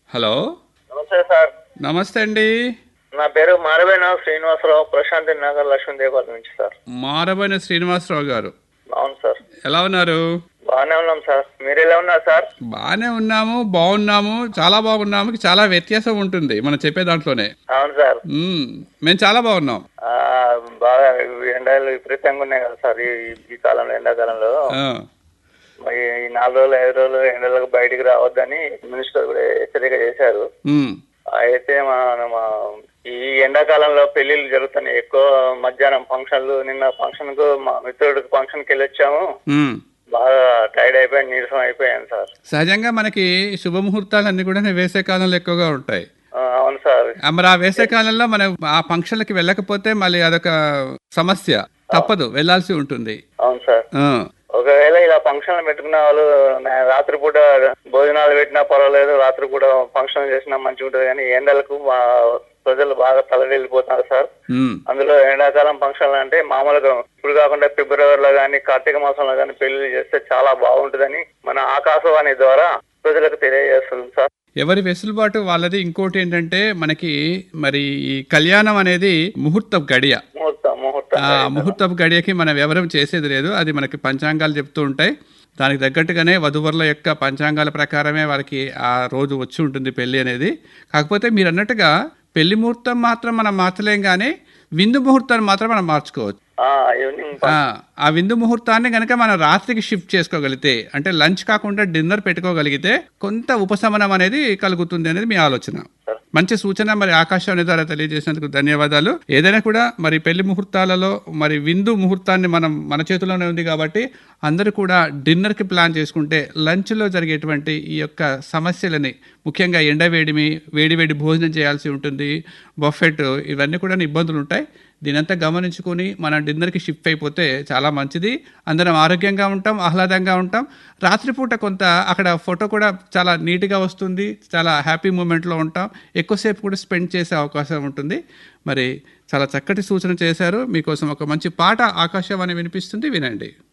Hello నమస్తే sir నమస్తే అండి నా పేరు మారవేణ శ్రీనివాసరావు ప్రశాంతి నగర్ లక్ష్మీదేవపాలెం నుంచి సార్ మారబోయిన శ్రీనివాసరావు గారు అవును సార్ ఎలా ఉన్నారు బాగానే ఉన్నాం సార్ మీరు ఎలా ఉన్నారు సార్ బాగానే ఉన్నాము బాగున్నాము చాలా బాగున్నాము చాలా వ్యత్యాసం ఉంటుంది మనం చెప్పే దాంట్లోనే అవును సార్ మ్మ్. మేము చాలా బాగున్నాం ఆ, బాగా ఎండలు విపరీతంగా ఉన్నాయి కదా సార్ ఈ ఈ కాలంలో ఎండాకాలంలో ఆ, మరి ఈ నాలుగు రోజులు ఐదు రోజులు ఎండలకు బయటికి రావద్దని మినిస్టర్ కూడా హెచ్చరిక చేశారు మ్మ్. అయితే మా మా ఈ ఎండాకాలంలో పెళ్లిళ్ళు జరుగుతున్నాయి ఎక్కువ మధ్యాహ్నం ఫంక్షన్లు నిన్న ఫంక్షన్ కు మా మిత్రుడికి ఫంక్షన్ కి వెళ్ళి వచ్చాము మ్మ్. బాగా టైర్డ్ అయిపోయాను నీరసం అయిపోయాను సార్ సహజంగా మనకి శుభముహూర్తాలు అన్ని కూడా వేసే కాలంలో ఎక్కువగా ఉంటాయి ఆ, అవును సార్ ఆ, మరి ఆ వేసే కాలంలో మనం ఆ ఫంక్షన్లకి వెళ్ళకపోతే మళ్ళీ అదొక సమస్య తప్పదు వెళ్ళాల్సి ఉంటుంది అవును సార్ ఆ, ఒకవేళ ఇలా ఫంక్షన్ పెట్టుకున్న వాళ్ళు నా- రాత్రిపూట భోజనాలు పెట్టినా పర్వాలేదు రాత్రిపూట ఫంక్షన్ చేసినా మంచిగా ఉంటుంది కానీ ఎండలకు మా ప్రజలు బాగా తలడిల్లిపోతున్నారు సార్ మ్మ్. అందులో ఎండాకాలం ఫంక్షన్లు అంటే మామూలుగా ఇప్పుడు కాకుండా ఫిబ్రవరిలో కానీ కార్తీక మాసంలో కానీ పెళ్లి చేస్తే చాలా బాగుంటుందని మన ఆకాశవాణి ద్వారా ప్రజలకు తెలియజేస్తుంది సార్ ఎవరి వెసులుబాటు వాళ్ళది ఇంకోటి ఏంటంటే మనకి మరి ఈ కళ్యాణం అనేది ముహూర్తం గడియ ముహూర్తం ముహూర్తం ఆ ముహూర్తపు గడియకి మనం ఎవరం చేసేది లేదు అది మనకి పంచాంగాలు చెప్తూ ఉంటాయి దానికి తగ్గట్టుగానే వధువరుల యొక్క పంచాంగాల ప్రకారమే వారికి ఆ రోజు వచ్చి ఉంటుంది పెళ్లి అనేది కాకపోతే మీరు అన్నట్టుగా పెళ్లి ముహూర్తం మాత్రం మనం మార్చలేం కానీ విందు ముహూర్తాన్ని మాత్రం మనం మార్చుకోవచ్చు ఆ, ఈవినింగ్ ఆ, ఆ విందు ముహూర్తాన్ని కనుక మనం రాత్రికి షిఫ్ట్ చేసుకోగలిగితే అంటే లంచ్ కాకుండా డిన్నర్ పెట్టుకోగలిగితే కొంత ఉపశమనం అనేది కలుగుతుంది అనేది మీ ఆలోచన మంచి సూచన మరి ఆకాశవాణి ద్వారా తెలియజేసినందుకు ధన్యవాదాలు ఏదైనా కూడా మరి పెళ్లి ముహూర్తాలలో మరి విందు ముహూర్తాన్ని మనం మన చేతిలోనే ఉంది కాబట్టి అందరూ కూడా డిన్నర్కి ప్లాన్ చేసుకుంటే లంచ్లో జరిగేటువంటి ఈ యొక్క సమస్యలని ముఖ్యంగా ఎండవేడిమి వేడి వేడి భోజనం చేయాల్సి ఉంటుంది బఫెట్ ఇవన్నీ కూడా ఇబ్బందులు ఉంటాయి దీనంతా గమనించుకొని మనం డిన్నర్కి షిఫ్ట్ అయిపోతే చాలా మంచిది అందరం ఆరోగ్యంగా ఉంటాం ఆహ్లాదంగా ఉంటాం రాత్రిపూట కొంత అక్కడ ఫోటో కూడా చాలా నీట్గా వస్తుంది చాలా హ్యాపీ మూమెంట్లో ఉంటాం ఎక్కువసేపు కూడా స్పెండ్ చేసే అవకాశం ఉంటుంది మరి చాలా చక్కటి సూచన చేశారు మీకోసం ఒక మంచి పాట ఆకాశవాణి వినిపిస్తుంది వినండి